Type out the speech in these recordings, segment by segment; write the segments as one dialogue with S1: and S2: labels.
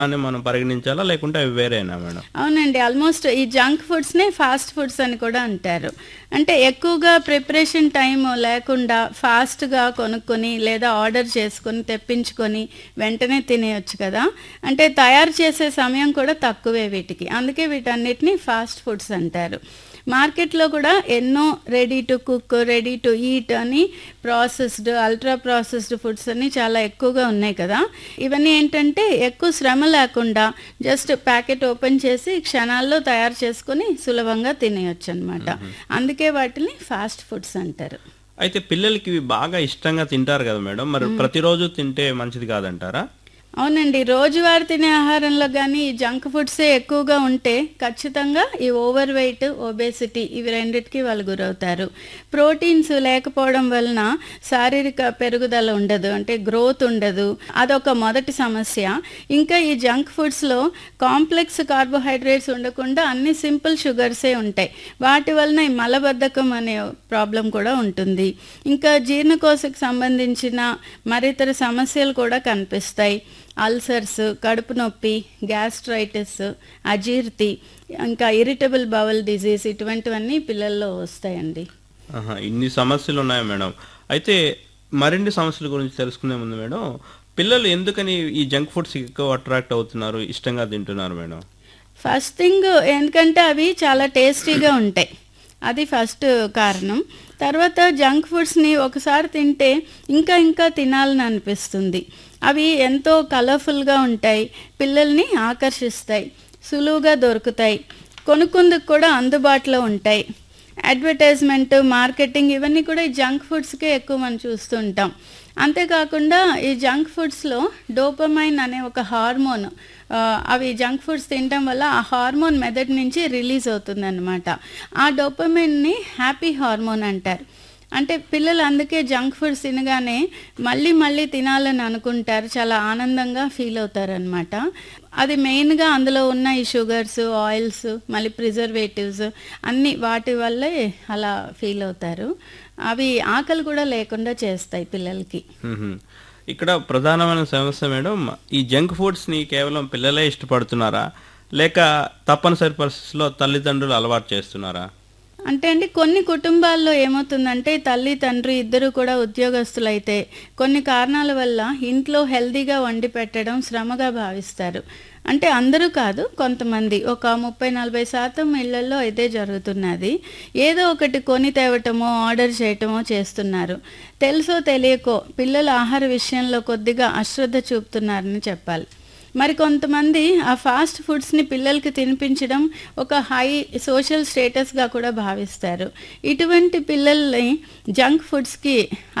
S1: అని మనం పరిగణించాలా లేకుంటే అవి వేరేనా మేడం
S2: అవునండి ఆల్మోస్ట్ ఈ జంక్ ఫుడ్స్నే ఫాస్ట్ ఫుడ్స్ అని కూడా అంటారు అంటే ఎక్కువగా ప్రిపరేషన్ టైం లేకుండా ఫాస్ట్గా కొనుక్కొని లేదా ఆర్డర్ చేసుకొని తెప్పించుకొని వెంటనే తినేయొచ్చు కదా అంటే తయారు చేసే సమయం కూడా తక్కువే వీటికి అందుకే వీటన్నిటిని ఫాస్ట్ ఫుడ్స్ అంటారు మార్కెట్లో కూడా ఎన్నో ready to cook ready to eat అని ప్రాసెస్డ్ అల్ట్రా ప్రాసెస్డ్ ఫుడ్స్ అన్ని చాలా ఎక్కువగా ఉన్నాయి కదా ఇవన్నీ ఏంటంటే ఎక్కువ శ్రమ లేకుండా జస్ట్ ప్యాకెట్ ఓపెన్ చేసి క్షణాల్లో తయారు చేసుకొని సులభంగా తినేయొచ్చు అనమాట అందుకే వాటిని ఫాస్ట్ ఫుడ్స్ అంటారు
S1: అయితే పిల్లలకి ఇవి బాగా ఇష్టంగా తింటారు కదా మేడం మరి ప్రతిరోజు తింటే మంచిది కాదంటారా
S2: అవునండి రోజువారీ తినే ఆహారంలో కానీ ఈ జంక్ ఫుడ్సే ఎక్కువగా ఉంటే ఖచ్చితంగా ఈ ఓవర్ వెయిట్ ఒబేసిటీ ఇవి రెండిటికి వాళ్ళు గురవుతారు ప్రోటీన్స్ లేకపోవడం వలన శారీరక పెరుగుదల ఉండదు అంటే గ్రోత్ ఉండదు అదొక మొదటి సమస్య ఇంకా ఈ జంక్ ఫుడ్స్లో కాంప్లెక్స్ కార్బోహైడ్రేట్స్ ఉండకుండా అన్ని సింపుల్ షుగర్సే ఉంటాయి వాటి వలన ఈ మలబద్ధకం అనే ప్రాబ్లం కూడా ఉంటుంది ఇంకా జీర్ణకోశకు సంబంధించిన మరితర సమస్యలు కూడా కనిపిస్తాయి అల్సర్స్ కడుపు నొప్పి గ్యాస్ట్రైటిస్ అజీర్తి ఇంకా ఇరిటబుల్ బవల్ డిజీజ్ ఇటువంటివన్నీ పిల్లల్లో వస్తాయండి
S1: ఆహా, ఇన్ని సమస్యలు ఉన్నాయి మేడం అయితే మరిన్ని సమస్యల గురించి తెలుసుకునే ముందు మేడం పిల్లలు ఎందుకని ఈ జంక్ ఫుడ్స్ ఎక్కువ అట్రాక్ట్ అవుతున్నారు ఇష్టంగా తింటున్నారు మేడం
S2: ఫస్ట్ థింగ్ ఎందుకంటే అవి చాలా టేస్టీగా ఉంటాయి అది ఫస్ట్ కారణం తర్వాత జంక్ ఫుడ్స్ని ఒకసారి తింటే ఇంకా ఇంకా తినాలని అనిపిస్తుంది అవి ఎంతో కలర్ఫుల్గా ఉంటాయి పిల్లల్ని ఆకర్షిస్తాయి సులువుగా దొరుకుతాయి కొనుక్కుందుకు కూడా అందుబాటులో ఉంటాయి అడ్వర్టైజ్మెంట్ మార్కెటింగ్ ఇవన్నీ కూడా ఈ జంక్ ఫుడ్స్కే ఎక్కువ మనం చూస్తుంటాం అంతేకాకుండా ఈ జంక్ ఫుడ్స్లో డోపమైన్ అనే ఒక హార్మోన్ ఆ, అవి జంక్ ఫుడ్స్ తినడం వల్ల ఆ హార్మోన్ మెదడు నుంచి రిలీజ్ అవుతుందన్నమాట ఆ డోపమైన్ని హ్యాపీ హార్మోన్ అంటారు అంటే పిల్లలు అందుకే జంక్ ఫుడ్స్ తినగానే మళ్ళీ మళ్ళీ తినాలని అనుకుంటారు చాలా ఆనందంగా ఫీల్ అవుతారు అనమాట అది మెయిన్గా అందులో ఉన్న ఈ షుగర్స్ ఆయిల్స్ మళ్ళీ ప్రిజర్వేటివ్స్ అన్నీ వాటి వల్లే అలా ఫీల్ అవుతారు అవి ఆకలి కూడా లేకుండా చేస్తాయి పిల్లలకి
S1: మ్మ్. ఇక్కడ ప్రధానమైన సమస్య మేడం ఈ జంక్ ఫుడ్స్ ని కేవలం పిల్లలే ఇష్టపడుతున్నారా లేక తప్పనిసరి పరిస్థితుల్లో తల్లిదండ్రులు అలవాటు చేస్తున్నారా
S2: అంటే అండి కొన్ని కుటుంబాల్లో ఏమవుతుందంటే తల్లి తండ్రి ఇద్దరు కూడా ఉద్యోగస్తులైతే కొన్ని కారణాల వల్ల ఇంట్లో హెల్దీగా వండి పెట్టడం శ్రమగా భావిస్తారు అంటే అందరూ కాదు కొంతమంది ఒక ముప్పై నలభై శాతం ఇళ్లలో ఇదే జరుగుతున్నది ఏదో ఒకటి కొని తేవటమో ఆర్డర్ చేయటమో చేస్తున్నారు తెలుసో తెలియకో పిల్లల ఆహార విషయంలో కొద్దిగా అశ్రద్ధ చూపుతున్నారని చెప్పాలి మరి కొంతమంది ఆ ఫాస్ట్ ఫుడ్స్ని పిల్లలకి తినిపించడం ఒక హై సోషల్ స్టేటస్గా కూడా భావిస్తారు ఇటువంటి పిల్లల్ని జంక్ ఫుడ్స్కి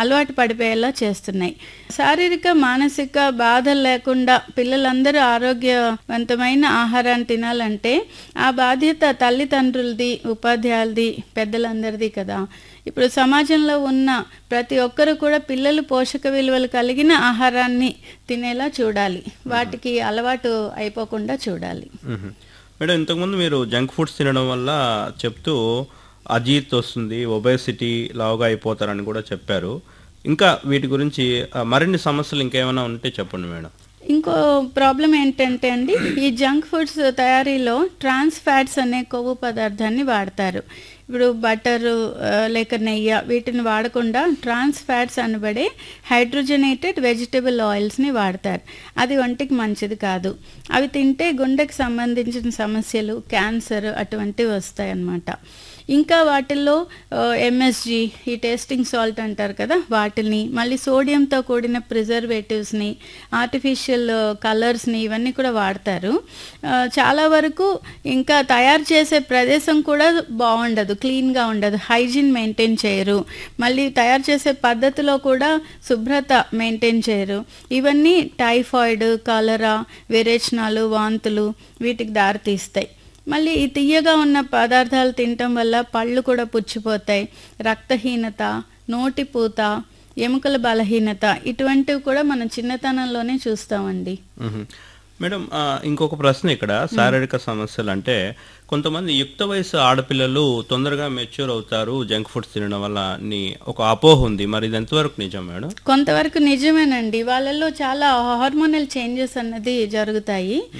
S2: అలవాటు పడిపోయేలా చేస్తున్నాయి శారీరక మానసిక బాధలు లేకుండా పిల్లలందరూ ఆరోగ్యవంతమైన ఆహారాన్ని తినాలంటే ఆ బాధ్యత తల్లిదండ్రులది ఉపాధ్యాయులది పెద్దలందరిది కదా ఇప్పుడు సమాజంలో ఉన్న ప్రతి ఒక్కరు కూడా పిల్లలు పోషక విలువలు కలిగిన ఆహారాన్ని తినేలా చూడాలి వాటికి అలవాటు అయిపోకుండా చూడాలి
S1: మ్మ్. మేడం ఇంతకుముందు మీరు జంక్ ఫుడ్స్ తినడం వల్ల చెప్తూ అజీర్తి వస్తుంది ఒబేసిటీ లావుగా అయిపోతారని కూడా చెప్పారు ఇంకా వీటి గురించి ఆ, మరిన్ని సమస్యలు ఇంకేమైనా ఉంటే చెప్పండి మేడం
S2: ఇంకో ప్రాబ్లం ఏంటంటే అండి ఈ జంక్ ఫుడ్స్ తయారీలో ట్రాన్స్ ఫ్యాట్స్ అనే కొవ్వు పదార్థాన్ని వాడతారు ఇప్పుడు బటరు లేక నెయ్యి వీటిని వాడకుండా ట్రాన్స్ ఫ్యాట్స్ అనబడే హైడ్రోజనేటెడ్ వెజిటబుల్ ఆయిల్స్ని వాడతారు అది ఒంటికి మంచిది కాదు అవి తింటే గుండెకి సంబంధించిన సమస్యలు క్యాన్సర్ అటువంటివి వస్తాయి అన్నమాట ఇంకా వాటిల్లో ఎంఎస్జి ఈ టేస్టింగ్ సాల్ట్ అంటారు కదా వాటిని మళ్ళీ సోడియంతో కూడిన ప్రిజర్వేటివ్స్ని ఆర్టిఫిషియల్ కలర్స్ని ఇవన్నీ కూడా వాడతారు ఆ, చాలా వరకు ఇంకా తయారు చేసే ప్రదేశం కూడా బాగుండదు క్లీన్గా ఉండదు హైజీన్ మెయింటైన్ చేయరు మళ్ళీ తయారు చేసే పద్ధతిలో కూడా శుభ్రత మెయింటైన్ చేయరు ఇవన్నీ టైఫాయిడ్ కలరా విరేచనాలు వాంతులు వీటికి దారితీస్తాయి మళ్ళీ ఈ తీయగా ఉన్న పదార్థాలు తినటం వల్ల పళ్ళు కూడా పుచ్చిపోతాయి రక్తహీనత నోటిపూత ఎముకల బలహీనత ఇటువంటివి కూడా మనం చిన్నతనంలోనే చూస్తామండి
S1: మ్మ్. మేడం ఆ, ఇంకొక ప్రశ్న ఇక్కడ శారీరక సమస్యలు అంటే కొంతమంది యుక్త వయసు ఆడపిల్లలు తొందరగా మెచ్యూర్ అవుతారు జంక్ ఫుడ్స్ తినడం వల్ల అని ఒక అపోహ ఉంది మరి ఇది ఎంతవరకు నిజం మేడం
S2: కొంతవరకు నిజమేనండి వాళ్ళల్లో చాలా హార్మోనల్ చేంజెస్ అన్నది జరుగుతాయి